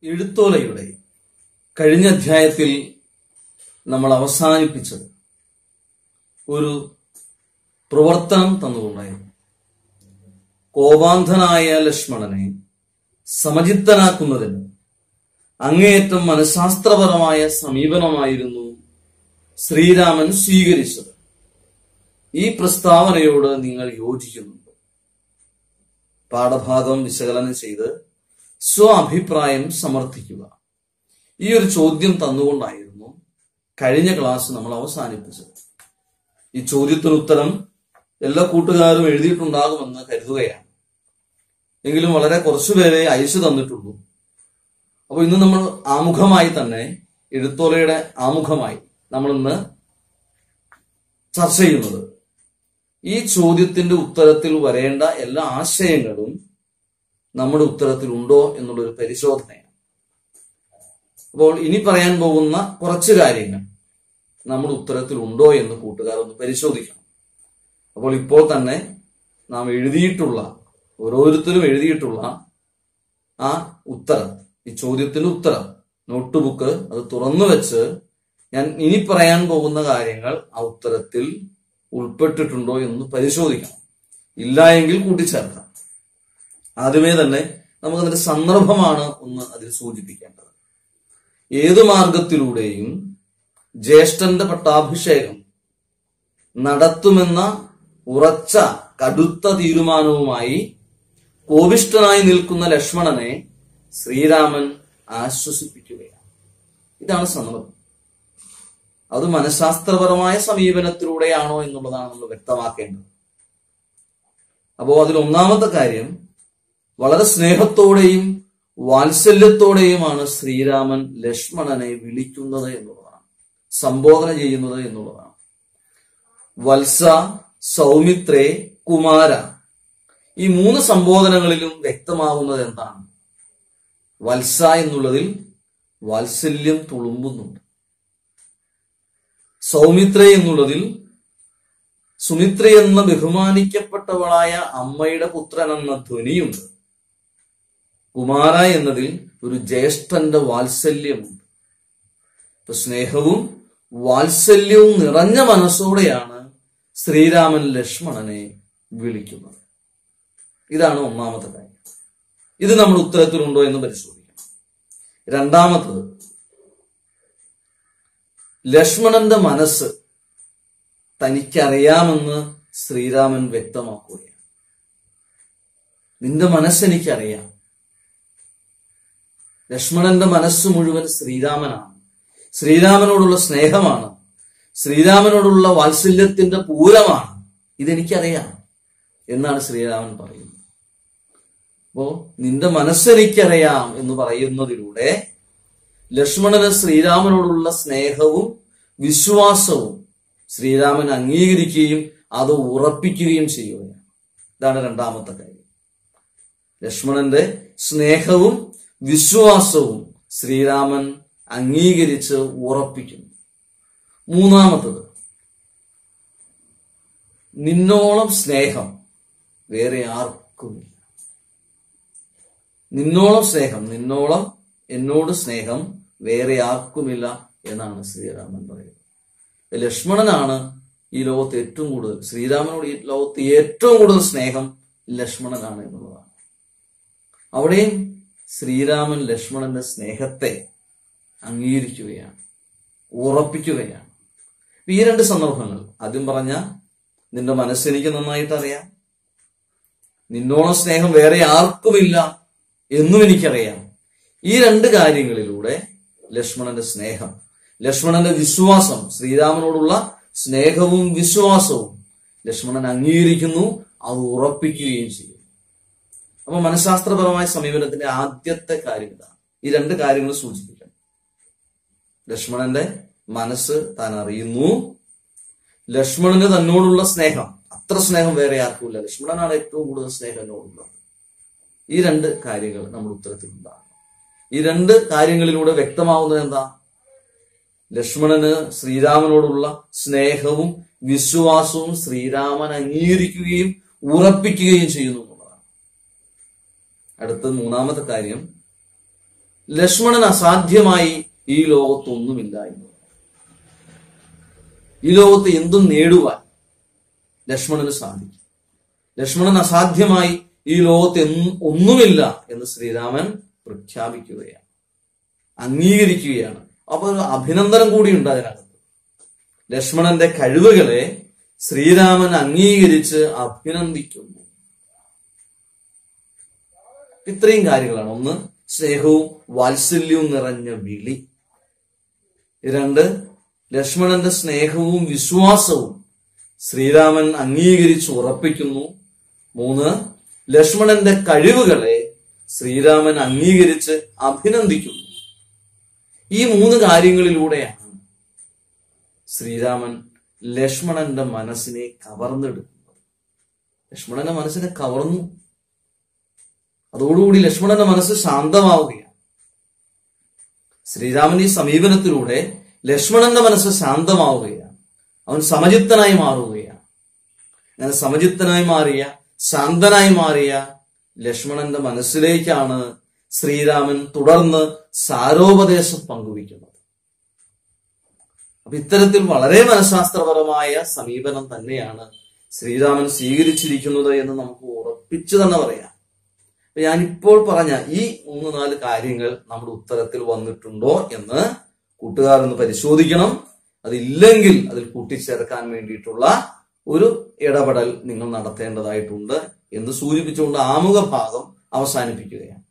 എഴുത്തോലയുടെ കഴിഞ്ഞ അധ്യായത്തിൽ നമ്മൾ അവസാനിപ്പിച്ചത് ഒരു പ്രവർത്തനം തന്നുകൊണ്ടായിരുന്നു കോപാന്ധനായ ലക്ഷ്മണനെ സമചിത്തനാക്കുന്നതിന് അങ്ങേയറ്റം മനഃശാസ്ത്രപരമായ സമീപനമായിരുന്നു ശ്രീരാമൻ സ്വീകരിച്ചത് ഈ പ്രസ്താവനയോട് നിങ്ങൾ യോജിക്കുന്നുണ്ട് പാഠഭാഗം വിശകലനം ചെയ്ത് സ്വ അഭിപ്രായം സമർത്ഥിക്കുക ഈ ഒരു ചോദ്യം തന്നുകൊണ്ടായിരുന്നു കഴിഞ്ഞ ക്ലാസ് നമ്മൾ അവസാനിപ്പിച്ചത് ഈ ചോദ്യത്തിന് ഉത്തരം എല്ലാ കൂട്ടുകാരും എഴുതിയിട്ടുണ്ടാകുമെന്ന് കരുതുകയാണ് എങ്കിലും വളരെ കുറച്ചുപേരെ അയച്ചു തന്നിട്ടുള്ളൂ അപ്പോൾ ഇന്ന് നമ്മൾ ആമുഖമായി തന്നെ എഴുത്തോലയുടെ ആമുഖമായി നമ്മൾ ഇന്ന് ചർച്ച ചെയ്യുന്നത് ഈ ചോദ്യത്തിന്റെ ഉത്തരത്തിൽ വരേണ്ട എല്ലാ ആശയങ്ങളും നമ്മുടെ ഉത്തരത്തിൽ ഉണ്ടോ എന്നുള്ളൊരു പരിശോധനയാണ് അപ്പോൾ ഇനി പറയാൻ പോകുന്ന കുറച്ച് കാര്യങ്ങൾ നമ്മുടെ ഉത്തരത്തിൽ ഉണ്ടോ എന്ന് കൂട്ടുകാർ ഒന്ന് പരിശോധിക്കണം അപ്പോൾ ഇപ്പോൾ തന്നെ നാം എഴുതിയിട്ടുള്ള ഓരോരുത്തരും എഴുതിയിട്ടുള്ള ആ ഉത്തരം ഈ ചോദ്യത്തിന്റെ ഉത്തരം നോട്ട് ബുക്ക് അത് തുറന്നു വെച്ച് ഞാൻ ഇനി പറയാൻ പോകുന്ന കാര്യങ്ങൾ ആ ഉത്തരത്തിൽ ഉൾപ്പെട്ടിട്ടുണ്ടോ എന്ന് പരിശോധിക്കണം ഇല്ല എങ്കിൽ കൂട്ടിച്ചേർക്കാം ആദ്യമേ തന്നെ നമുക്ക് അതിന്റെ സന്ദർഭമാണ് ഒന്ന് അതിൽ സൂചിപ്പിക്കേണ്ടത് ഏതു മാർഗത്തിലൂടെയും ജ്യേഷ്ഠന്റെ പട്ടാഭിഷേകം നടത്തുമെന്ന ഉറച്ച കടുത്ത തീരുമാനവുമായി കോപിഷ്ഠനായി നിൽക്കുന്ന ലക്ഷ്മണനെ ശ്രീരാമൻ ആശ്വസിപ്പിക്കുകയാണ് ഇതാണ് സന്ദർഭം അത് മനഃശാസ്ത്രപരമായ സമീപനത്തിലൂടെയാണോ എന്നുള്ളതാണ് നമ്മൾ വ്യക്തമാക്കേണ്ടത് അപ്പോ അതിൽ ഒന്നാമത്തെ കാര്യം വളരെ സ്നേഹത്തോടെയും വാത്സല്യത്തോടെയുമാണ് ശ്രീരാമൻ ലക്ഷ്മണനെ വിളിക്കുന്നത് എന്നുള്ളതാണ് സംബോധന ചെയ്യുന്നത് എന്നുള്ളതാണ് വത്സ സൗമിത്രേ കുമാര ഈ മൂന്ന് സംബോധനകളിലും വ്യക്തമാകുന്നത് എന്താണ് വത്സ എന്നുള്ളതിൽ വാത്സല്യം തുളുമ്പുന്നുണ്ട് സൗമിത്ര എന്നുള്ളതിൽ സുമിത്ര എന്ന ബഹുമാനിക്കപ്പെട്ടവളായ അമ്മയുടെ പുത്രൻ എന്ന ധ്വനിയുണ്ട് കുമാര എന്നതിൽ ഒരു ജ്യേഷ്ഠന്റെ വാത്സല്യമുണ്ട് ഇപ്പൊ സ്നേഹവും വാത്സല്യവും നിറഞ്ഞ മനസ്സോടെയാണ് ശ്രീരാമൻ ലക്ഷ്മണനെ വിളിക്കുന്നത് ഇതാണ് ഒന്നാമത്തെ കാര്യം ഇത് നമ്മൾ ഉത്തരത്തിലുണ്ടോ എന്ന് പരിശോധിക്കണം രണ്ടാമത്തത് ലക്ഷ്മണന്റെ മനസ്സ് തനിക്കറിയാമെന്ന് ശ്രീരാമൻ വ്യക്തമാക്കുകയാണ് നിന്റെ മനസ്സ് എനിക്കറിയാം ലക്ഷ്മണന്റെ മനസ്സ് മുഴുവൻ ശ്രീരാമനാണ് ശ്രീരാമനോടുള്ള സ്നേഹമാണ് ശ്രീരാമനോടുള്ള വാത്സല്യത്തിന്റെ പൂരമാണ് ഇതെനിക്കറിയാം എന്നാണ് ശ്രീരാമൻ പറയുന്നത് അപ്പോ നിന്റെ മനസ്സെനിക്കറിയാം എന്ന് പറയുന്നതിലൂടെ ലക്ഷ്മണന് ശ്രീരാമനോടുള്ള സ്നേഹവും വിശ്വാസവും ശ്രീരാമൻ അംഗീകരിക്കുകയും അത് ഉറപ്പിക്കുകയും ചെയ്യുകയാണ് ഇതാണ് രണ്ടാമത്തെ കാര്യം ലക്ഷ്മണന്റെ സ്നേഹവും വിശ്വാസവും ശ്രീരാമൻ അംഗീകരിച്ച് ഉറപ്പിക്കുന്നു മൂന്നാമത്തത് നിന്നോളം സ്നേഹം വേറെ ആർക്കുമില്ല നിന്നോളം സ്നേഹം നിന്നോളം എന്നോട് സ്നേഹം വേറെ ആർക്കുമില്ല എന്നാണ് ശ്രീരാമൻ പറയുന്നത് ലക്ഷ്മണനാണ് ഈ ലോകത്ത് ഏറ്റവും കൂടുതൽ ശ്രീരാമനോട് ഈ ലോകത്ത് ഏറ്റവും കൂടുതൽ സ്നേഹം ലക്ഷ്മണനാണ് എന്നുള്ളതാണ് അവിടെയും ശ്രീരാമൻ ലക്ഷ്മണന്റെ സ്നേഹത്തെ അംഗീകരിക്കുകയാണ് ഉറപ്പിക്കുകയാണ് ഈ രണ്ട് സന്ദർഭങ്ങൾ ആദ്യം പറഞ്ഞ നിന്റെ മനസ്സെനിക്ക് നന്നായിട്ട് അറിയാം നിന്നോളം സ്നേഹം വേറെ ആർക്കുമില്ല എന്നും എനിക്കറിയാം ഈ രണ്ട് കാര്യങ്ങളിലൂടെ ലക്ഷ്മണന്റെ സ്നേഹം ലക്ഷ്മണന്റെ വിശ്വാസം ശ്രീരാമനോടുള്ള സ്നേഹവും വിശ്വാസവും ലക്ഷ്മണൻ അംഗീകരിക്കുന്നു അത് ഉറപ്പിക്കുകയും ചെയ്യും അപ്പൊ മനഃശാസ്ത്രപരമായ സമീപനത്തിന്റെ ആദ്യത്തെ കാര്യം ഇതാണ് ഈ രണ്ട് കാര്യങ്ങൾ സൂചിപ്പിക്കണം ലക്ഷ്മണന്റെ മനസ്സ് താൻ അറിയുന്നു ലക്ഷ്മണന് തന്നോടുള്ള സ്നേഹം അത്ര സ്നേഹം വേറെ ആർക്കുമില്ല ലക്ഷ്മണനാണ് ഏറ്റവും കൂടുതൽ സ്നേഹം എന്നോടുള്ളത് ഈ രണ്ട് കാര്യങ്ങൾ നമ്മുടെ ഉത്തരത്തിൽ ഉണ്ടാകും ഈ രണ്ട് കാര്യങ്ങളിലൂടെ വ്യക്തമാവുന്നത് എന്താ ലക്ഷ്മണന് ശ്രീരാമനോടുള്ള സ്നേഹവും വിശ്വാസവും ശ്രീരാമൻ അംഗീകരിക്കുകയും ഉറപ്പിക്കുകയും ചെയ്യുന്നു എന്നുള്ളതാണ് അടുത്ത മൂന്നാമത്തെ കാര്യം ലക്ഷ്മണൻ അസാധ്യമായി ഈ ലോകത്തൊന്നുമില്ല എന്ന് ഈ ലോകത്ത് എന്തും നേടുവാൻ ലക്ഷ്മണന് സാധിക്കും ലക്ഷ്മണൻ അസാധ്യമായി ഈ ലോകത്ത് എന്നും ഒന്നുമില്ല എന്ന് ശ്രീരാമൻ പ്രഖ്യാപിക്കുകയാണ് അംഗീകരിക്കുകയാണ് അപ്പൊ ഒരു അഭിനന്ദനം കൂടിയുണ്ട് അതിനകത്ത് ലക്ഷ്മണന്റെ കഴിവുകളെ ശ്രീരാമൻ അംഗീകരിച്ച് അഭിനന്ദിക്കുന്നു ഇത്രയും കാര്യങ്ങളാണ് ഒന്ന് സ്നേഹവും വാത്സല്യവും നിറഞ്ഞ വിളി രണ്ട് ലക്ഷ്മണന്റെ സ്നേഹവും വിശ്വാസവും ശ്രീരാമൻ അംഗീകരിച്ച് ഉറപ്പിക്കുന്നു മൂന്ന് ലക്ഷ്മണന്റെ കഴിവുകളെ ശ്രീരാമൻ അംഗീകരിച്ച് അഭിനന്ദിക്കുന്നു ഈ മൂന്ന് കാര്യങ്ങളിലൂടെയാണ് ശ്രീരാമൻ ലക്ഷ്മണന്റെ മനസ്സിനെ കവർന്നെടുക്കുന്നത് ലക്ഷ്മണന്റെ മനസ്സിനെ കവർന്നു അതോടുകൂടി ലക്ഷ്മണന്റെ മനസ്സ് ശാന്തമാവുകയാണ് ശ്രീരാമൻ ഈ സമീപനത്തിലൂടെ ലക്ഷ്മണന്റെ മനസ്സ് ശാന്തമാവുകയാണ് അവൻ സമചിത്തനായി മാറുകയാണ് അങ്ങനെ സമചിത്തനായി മാറിയ ശാന്തനായി മാറിയ ലക്ഷ്മണന്റെ മനസ്സിലേക്കാണ് ശ്രീരാമൻ തുടർന്ന് സാരോപദേശം പങ്കുവയ്ക്കുന്നത് അപ്പൊ ഇത്തരത്തിൽ വളരെ മനഃശാസ്ത്രപരമായ സമീപനം തന്നെയാണ് ശ്രീരാമൻ സ്വീകരിച്ചിരിക്കുന്നത് എന്ന് നമുക്ക് ഉറപ്പിച്ചു തന്നെ പറയാം അപ്പൊ ഞാനിപ്പോൾ പറഞ്ഞ ഈ മൂന്ന് നാല് കാര്യങ്ങൾ നമ്മുടെ ഉത്തരത്തിൽ വന്നിട്ടുണ്ടോ എന്ന് കൂട്ടുകാർ ഒന്ന് പരിശോധിക്കണം അതില്ലെങ്കിൽ അതിൽ കൂട്ടിച്ചേർക്കാൻ വേണ്ടിയിട്ടുള്ള ഒരു ഇടപെടൽ നിങ്ങൾ നടത്തേണ്ടതായിട്ടുണ്ട് എന്ന് സൂചിപ്പിച്ചുകൊണ്ട് ആമുഖ ഭാഗം അവസാനിപ്പിക്കുകയാണ്